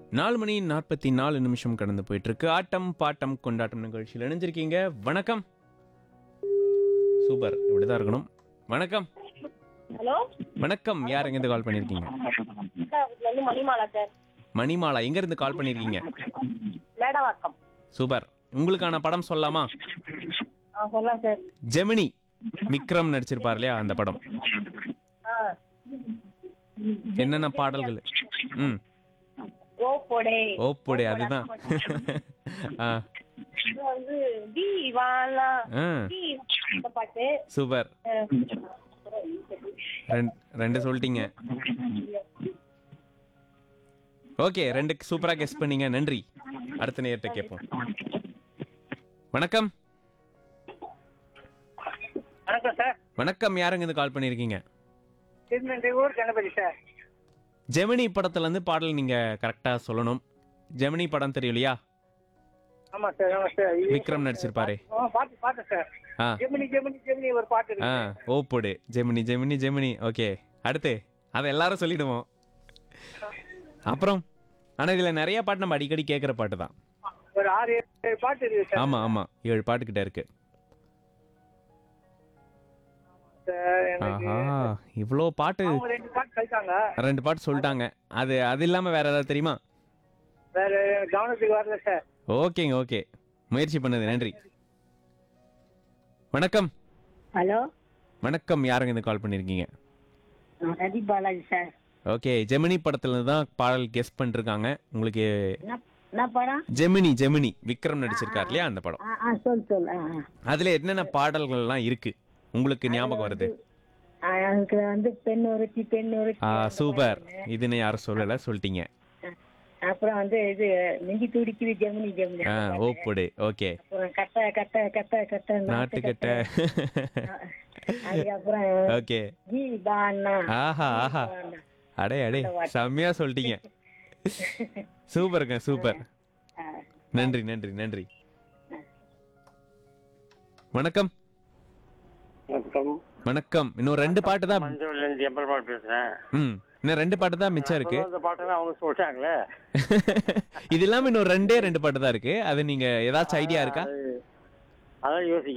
நாலு மணி நாற்பத்தி நாலு நிமிஷம் கடந்து போயிட்டு இருக்கு ஆட்டம் பாட்டம் கொண்டாட்டம் நிகழ்ச்சியில் இணைஞ்சிருக்கீங்க வணக்கம் சூப்பர் இப்படிதான் இருக்கணும் வணக்கம் ஹலோ வணக்கம் யார் எங்கேருந்து கால் பண்ணியிருக்கீங்க இதுல இருந்து மணிமாலா சார் மணிமாலா எங்கேருந்து கால் பண்ணியிருக்கீங்க மேடவாக்கம் சூப்பர் உங்களுக்கான படம் சொல்லலாமா ஆ சொல்லலாம் சார் ஜெமினி விக்ரம் நடிச்சிருப்பார் இல்லையா அந்த படம் ஆ என்னென்ன பாடல்கள் ம் ஓ போடே ஓப்போடே அதுதான் ஆ இது வந்து டி வாலா ஆ டி இந்த பாட்டு சூப்பர் அஹ், ரெண்டு ரெண்டு சொல்லிட்டீங்க ஓகே ரெண்டு சூப்பரா கெஸ் பண்ணீங்க நன்றி அடுத்த நேரத்தை கேட்போம் வணக்கம் வணக்கம் சார் வணக்கம் யாருங்க இருந்து கால் பண்ணியிருக்கீங்க திருநெல்வேலி ஊர் கணபதி சார் ஜெமினி படத்துல இருந்து பாடல் நீங்க கரெக்டா சொல்லணும் ஜெமினி படம் தெரியலையா ஆமா சார் ஆமா சார் இது- விக்ரம் நடிச்சிருப்பாரு ஆ பாட்டு பாட்டு சார் ஆ ஜெமினி ஜெமினி ஜெமினி ஒரு பாட்டு ஆ இருக்கு ஓப்போடு ஜெமினி ஜெமினி ஜெமினி ஓகே அடுத்து அதை எல்லாரும் சொல்லிடுவோம் அப்புறம் ஆனா இதுல நிறைய பாட்டு நம்ம அடிக்கடி கேட்குற பாட்டு தான் ஒரு ஆறு ஏழு பாட்டு இருக்கு சார் ஆமா ஆமா ஏழு பாட்டு கிட்ட இருக்கு சார் எனக்கு ஆஹா இவ்வளோ பாட்டு அவங்க ரெண்டு பாட்டு கழிச்சாங்க ரெண்டு பாட்டு சொல்லிட்டாங்க அது அது இல்லாம வேற ஏதாவது தெரியுமா வேற கவனத்துக்கு வரல சார் ஓகேங்க ஓகே முயற்சி பண்ணது நன்றி வணக்கம் ஹலோ வணக்கம் யாருங்க இந்த கால் பண்ணிருக்கீங்க ரதி பாலாஜி சார் ஓகே ஜெமினி படத்துல இருந்து தான் பாடல் கெஸ் பண்ணிருக்காங்க உங்களுக்கு என்ன என்ன படம் ஜெமினி ஜெமினி விக்ரம் நடிச்சிருக்கார் இல்லையா அந்த படம் ஆ ஆ சொல் சொல் ஆ ஆ. அதுல என்னென்ன பாடல்கள்லாம் இருக்கு உங்களுக்கு ஞாபகம் வருது ஆ, அதுக்கு வந்து பெண் ஒருத்தி பெண் ஒருத்தி ஆ அந்த சூப்பர் பாட்டு. இதுன்னு யாரும் சொல்லல சொல்லிட்டீங்க அப்புறம் வந்து இது நெஞ்சு துடிக்குது ஜெமினி ஜெமினி ஆ அந்த பாட்டு. ஓப்போடு ஓகே அப்புறம் கட்ட கட்ட கட்ட கட்ட நாட்டுக்கட்ட அதுக்கப்புறம் ஓகே ஜி பாண்ணா ஆஹா ஆஹா அடே அடே செம்மையா சொல்லிட்டீங்க சூப்பருங்க சூப்பர் நன்றி நன்றி நன்றி வணக்கம் வணக்கம் வணக்கம் இன்னும் ரெண்டு பாட்டு தான் மஞ்சள்லேருந்து எம்பெருமாள் பேசுறேன் ம் இன்னும் ரெண்டு பாட்டு தான் மிச்சம் இருக்கு அந்த பாட்டெல்லாம் அவங்க சொல்லிட்டாங்களே இது இல்லாம இன்னும் ரெண்டே ரெண்டு பாட்டு தான் இருக்கு அது நீங்க ஏதாச்சும் ஐடியா இருக்கா அது- அதான் யோசிக்க